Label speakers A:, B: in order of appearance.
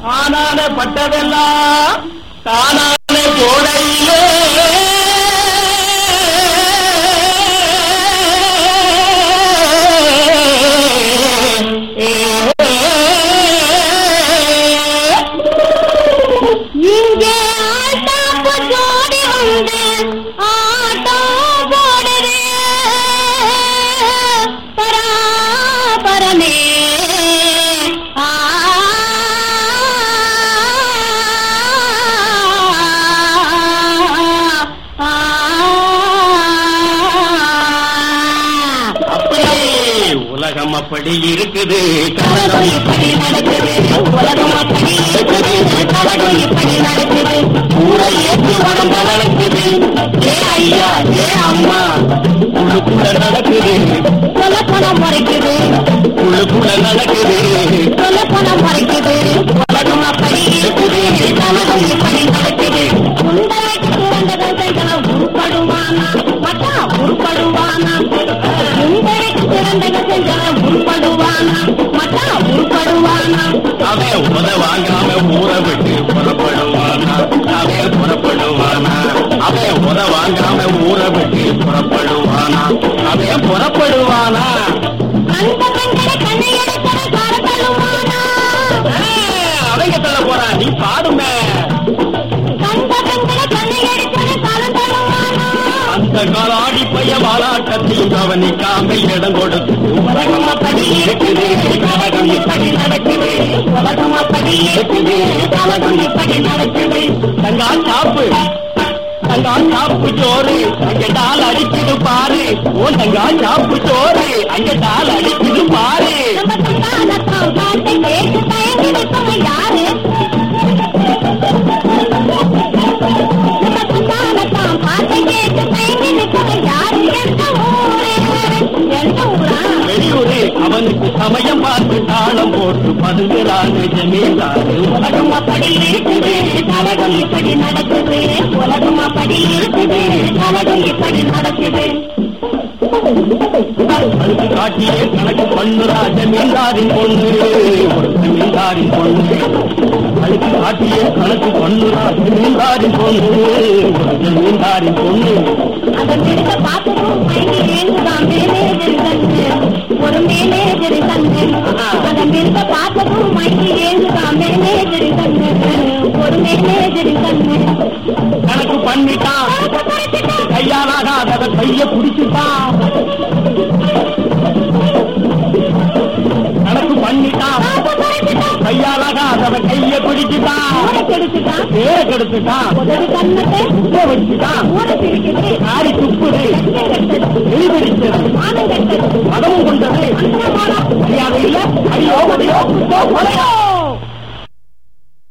A: ஆனான பட்டதெல்லாம் தானான போடையிலே
B: இங்கே ஆட்டாப்பு ஜோடி வந்து ஆட்டம் போடுது பராபரமே ஆ ஆ,
A: அப்படி உலகம் அப்படி இருக்குது கலகம் இப்படி நடக்குது
B: உலகம் அப்படி இருக்குது கலகம் இப்படி நடக்குது
A: ஊரை ஏற்றி உடம்ப வளர்க்குது ஏ ஐயா ஏ அம்மா உள்ளுக்குள்ள நடக்குது
B: சொல்ல பணம் முறைக்குது
A: உள்ளுக்குள்ள நடக்குது
B: சொல்ல பணம் முறைக்குது உலகம் அப்படி இருக்குது கலகம் இப்படி நடக்குது உண்டைக்கு பிறந்தவன் செஞ்சவன் உருப்படுவானா மட்டா உருப்படுவானா உண்டைக்கு பிறந்தவன் செஞ்சவன் உருப்படுவானா மட்டா உருப்படுவானா
A: அவன் உத வாங்காம ஊரை விட்டு புறப்படுவானா அவன் புறப்படுவானா அவன் உத வாங்காம ஊரை விட்டு புறப்படுவானா அவன் புறப்படுவானா
B: அந்த பெண்களை கண்ணை எடுக்கிற காரத்தழுவானா
A: அவங்க தள்ள போறான் நீ பாடுமே
B: கண்ட பெண்களை கண்ணை எடுக்கிற காலம் தழுவானா
A: அந்த காலாடி பைய வாலாட்டத்தையும் கவனிக்காம இடம் கொடுத்து உலகம் அப்படி இருக்குது கலகம் இப்படி நடக்குது உலகம் அப்படி இருக்குது கலகம் இப்படி நடக்குது தங்கா சாப்பு தங்கா சாப்பு சோறு அங்க டால் அடிக்குது பாரு ஓ தங்கா சாப்பு சோறு அங்க டால் அடிக்குது பாரு
B: நம்ம சந்தானத்தான் பாட்டை கேட்டு தயங்கி நிற்பவன் யாரு நம்ம சந்தானத்தான் பாட்டை கேட்டு தயங்கி நிற்பவன் யாரு எந்த ஊரு எந்த ஊரா
A: வெளியூரு அவனுக்கு சமயம் பார்த்து தாளம் போட்டு பதுங்குறாங்க ஜமீன்தாரு
B: உலகம் அப்படி இருக்குது கலகம் இப்படி நடக்குது உலகம் அப்படி இருக்குது கலகம் இப்படி நடக்குது
A: அதுக்கு காட்டியே கணக்கு பண்ணுறா ஜமீன்தாரின் பொண்ணு ஒரு ஜமீன்தாரின் பொண்ணு அதுக்கு காட்டியே கணக்கு பண்ணுறா ஜமீன்தாரின் பொண்ணு ஒரு ஜமீன்தாரின் பொண்ணு
B: அந்த மிருக பார்த்ததும் மயங்கி ஏங்குதான் மேனேஜர் கண்ணு ஒரு மேனேஜர் கண்ணு அந்த மிருக பார்த்ததும் மயங்கி ஏங்குதான் மேனேஜர் கண்ணு ஒரு மேனேஜர் கண்ணு
A: கணக்கு பண்ணிட்டான் கையாலாகாத கைய பிடிச்சிட்டான் கணக்கு பண்ணிட்டான் கையாலாகாத கைய பிடிச்சிட்டான்
B: ஊரை கெடுத்துட்டான்
A: பேர கெடுத்துட்டான்
B: உதவி கண்ணத்தை
A: உப்ப வச்சுட்டான்
B: ஊரை பிடிக்குது
A: காரி துப்புது எலி பிடிச்சது